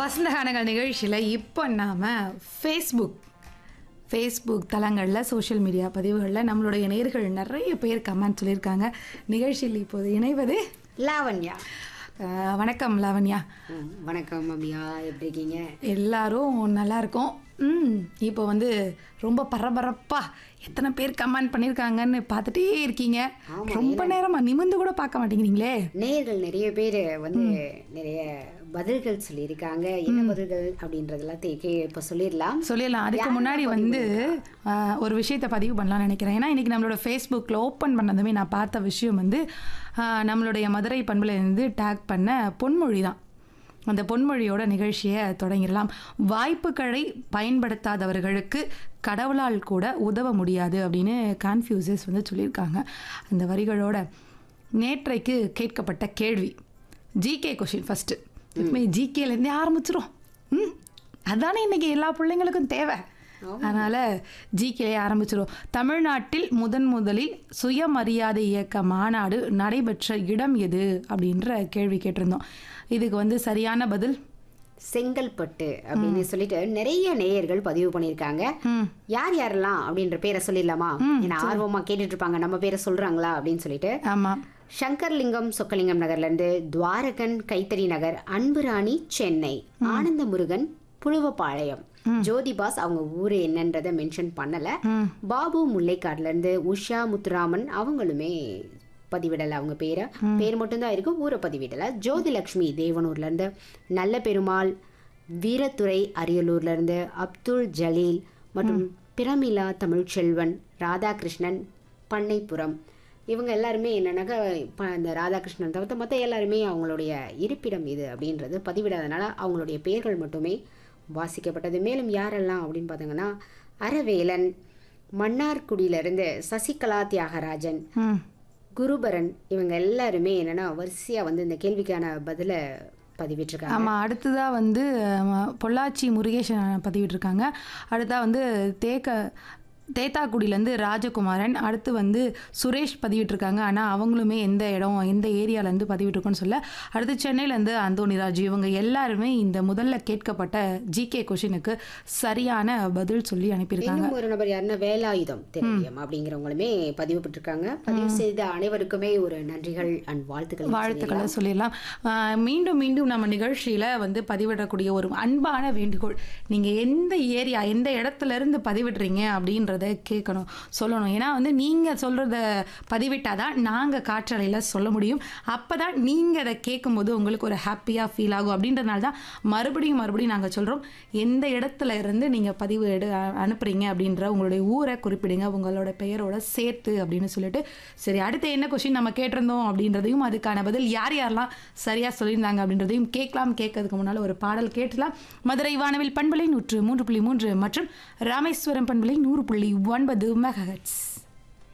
வசந்தகானங்கள் நிகழ்ச்சியில் இப்போ நாம் ஃபேஸ்புக் ஃபேஸ்புக் தளங்களில் சோஷியல் மீடியா பதிவுகளில் நம்மளுடைய நேர்கள் நிறைய பேர் கமெண்ட் சொல்லியிருக்காங்க நிகழ்ச்சியில் இப்போது இணைவது லாவண்யா அஹ், வணக்கம் லாவண்யா ம், வணக்கம் மம்மியா எப்படி இருக்கீங்க எல்லாரும் நல்லா இருக்கோம் ம் இப்போ வந்து ரொம்ப பரபரப்பா எத்தனை பேர் கமெண்ட் பண்ணியிருக்காங்கன்னு பார்த்துட்டே இருக்கீங்க ரொம்ப நேரமாக நிமிந்து கூட பார்க்க மாட்டேங்கிறீங்களே நேயர்கள் நிறைய பேர் வந்து நிறைய பதில்கள் சொல்லியிருக்காங்க என்ன பதில்கள் அப்படின்றதெல்லாம் தேக்கே இப்போ சொல்லிடலாம் சொல்லிடலாம் அதுக்கு முன்னாடி வந்து ஆஹ், ஒரு விஷயத்தை பதிவு பண்ணலாம்னு நினைக்கிறேன் ஏன்னா இன்னைக்கு நம்மளோட ஃபேஸ்புக்கில் ஓப்பன் பண்ணதுமே நான் பார்த்த விஷயம் வந்து ஆஹ், நம்மளுடைய மதுரை பண்புல இருந்து டேக் பண்ண பொன்மொழி தான் அந்த பொன்மொழியோட நிகழ்ச்சியை தொடங்கிடலாம் வாய்ப்புகளை பயன்படுத்தாதவர்களுக்கு கடவுளால் கூட உதவ முடியாது அப்படின்னு கான்ஃபியூசஸ் வந்து சொல்லியிருக்காங்க அந்த வரிகளோட நேற்றைக்கு கேட்கப்பட்ட கேள்வி ஜிகே கொஷின் ஃபஸ்ட்டு எப்பவுமே ஜிகேலேருந்தே ஆரம்பிச்சிரும் ம் அதானே இன்னைக்கு எல்லா பிள்ளைங்களுக்கும் தேவை அதனால் ஜிகேலே ஆரம்பிச்சிரும் தமிழ்நாட்டில் முதன் முதலில் சுயமரியாதை இயக்க மாநாடு நடைபெற்ற இடம் எது அப்படின்ற கேள்வி கேட்டிருந்தோம் இதுக்கு வந்து சரியான பதில் செங்கல்பட்டு அப்படின்னு சொல்லிட்டு நிறைய நேயர்கள் பதிவு பண்ணியிருக்காங்க ம் யார் யாரெல்லாம் அப்படின்ற பேரை சொல்லிடலாமா ஏன்னா ஆர்வமா கேட்டுட்டு இருப்பாங்க நம்ம பேரை சொல்றாங்களா அப்படின்னு சொல்லிட்டு ஆமாம் சங்கர்லிங்கம் சொக்கலிங்கம் நகர்ல இருந்து துவாரகன் கைத்தறி நகர் அன்புராணி சென்னை ஆனந்த முருகன் புழுவப்பாளையம் ஜோதிபாஸ் அவங்க ஊரு என்னன்றதை மென்ஷன் பண்ணல ம் பாபு முல்லைக்காடுல இருந்து உஷா முத்துராமன் அவங்களுமே பதிவிடல அவங்க பேரை பேர் மட்டும்தான் இருக்கு ஊரை பதிவிடல ஜோதிலக்ஷ்மி தேவனூர்ல இருந்து நல்ல பெருமாள் வீரத்துறை அரியலூர்ல இருந்து அப்துல் ஜலீல் மற்றும் பிரமிளா தமிழ்ச்செல்வன் ராதாகிருஷ்ணன் பண்ணைப்புறம் இவங்க எல்லாருமே என்னன்னாக்கா இப்போ அந்த ராதாகிருஷ்ணன் தவிர்த்து மற்ற எல்லாருமே அவங்களுடைய இருப்பிடம் இது அப்படின்றது பதிவிடாதனால அவங்களுடைய பெயர்கள் மட்டுமே வாசிக்கப்பட்டது மேலும் யாரெல்லாம் அப்படின்னு பார்த்தீங்கன்னா அரவேலன் மன்னார்குடியிலிருந்து சசிகலா தியாகராஜன் ம் குருபரன் இவங்க எல்லாருமே என்னன்னா வரிசையா வந்து இந்த கேள்விக்கான பதிலை பதிவிட்டிருக்காங்க ஆமாம் அடுத்ததாக வந்து அஹ், பொள்ளாச்சி முருகேசன் பதிவிட்டிருக்காங்க அடுத்தா வந்து தேக்க தேத்தாக்குடியிலேருந்து ராஜகுமாரன் அடுத்து வந்து சுரேஷ் பதிவிட்டிருக்காங்க ஆனால் அவங்களுமே எந்த இடம் எந்த ஏரியாலேருந்து பதிவிட்டிருக்கோன்னு சொல்ல அடுத்து சென்னையிலேருந்து அந்தோணிராஜ் இவங்க எல்லாருமே இந்த முதல்ல கேட்கப்பட்ட ஜிகே கொஷினுக்கு சரியான பதில் சொல்லி அனுப்பியிருக்காங்க இன்னும் ஒரு நபர் யாருன்னா வேலாயுதம் திரவியம் அப்படிங்கிறவங்களுமே பதிவு பெற்றிருக்காங்க பதிவு செய்த அனைவருக்குமே ஒரு நன்றிகள் அண்ட் வாழ்த்துக்கள் வாழ்த்துக்களை சொல்லிடலாம் ஆஹ் மீண்டும் மீண்டும் நம்ம நிகழ்ச்சியில் வந்து பதிவிடக்கூடிய ஒரு அன்பான வேண்டுகோள் நீங்கள் எந்த ஏரியா எந்த இடத்துல இருந்து பதிவிடுறீங்க அப்படின்றத கேட்கணும் சொல்லணும் ஏன்னா வந்து நீங்கள் சொல்கிறத பதிவிட்டாதான் நாங்கள் காற்றலையில் சொல்ல முடியும் அப்போ தான் நீங்கள் அதை கேட்கும்போது உங்களுக்கு ஒரு ஹாப்பியாக ஃபீல் ஆகும் அப்படின்றதுனால தான் மறுபடியும் மறுபடியும் நாங்கள் சொல்கிறோம் எந்த இடத்துல இருந்து நீங்கள் பதிவு எடு அ- அனுப்புறீங்க அப்படின்ற உங்களுடைய ஊரை குறிப்பிடுங்க உங்களோட பெயரோட சேர்த்து அப்படின்னு சொல்லிட்டு சரி அடுத்து என்ன கொஷின் நம்ம கேட்டிருந்தோம் அப்படின்றதையும் அதுக்கான பதில் யார் யாரெல்லாம் சரியாக சொல்லியிருந்தாங்க அப்படின்றதையும் கேட்கலாம் கேட்கறதுக்கு முன்னால் ஒரு பாடல் கேட்டலாம் மதுரை வானவில் பண்பலை நூற்று மூன்று புள்ளி மூன்று மற்றும் ராமேஸ்வரம் பண்பலை நூறு புள்ளி ஒன்பது மெகஹெட்ஸ்